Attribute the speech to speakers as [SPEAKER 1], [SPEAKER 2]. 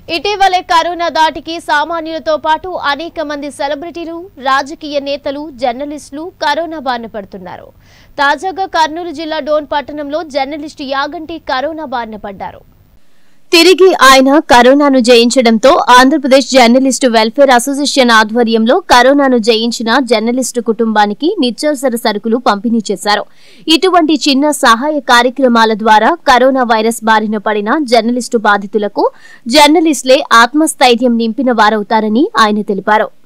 [SPEAKER 1] ఇటీవలే కరోనా దాటికి సామాన్యులతో పాటు అనేక మంది సెలబ్రిటీలు రాజకీయ నేతలు జర్నలిస్టులు కరోనా బారిన పడుతున్నారు తాజాగా కర్నూలు జిల్లా డోన్ పట్టణంలో జర్నలిస్టు యాగంటి కరోనా బారిన పడ్డారు తిరిగి ఆయన కరోనాను జయించడంతో ఆంధ్రప్రదేశ్ జర్నలిస్టు వెల్ఫేర్ అసోసియేషన్ ఆధ్వర్యంలో కరోనాను జయించిన జర్నలిస్టు కుటుంబానికి నిత్యావసర సరుకులు పంపిణీ చేశారు ఇటువంటి చిన్న సహాయ కార్యక్రమాల ద్వారా కరోనా వైరస్ బారిన పడిన జర్నలిస్టు బాధితులకు జర్నలిస్టులే ఆత్మస్థైర్యం నింపిన వారవుతారని ఆయన తెలిపారు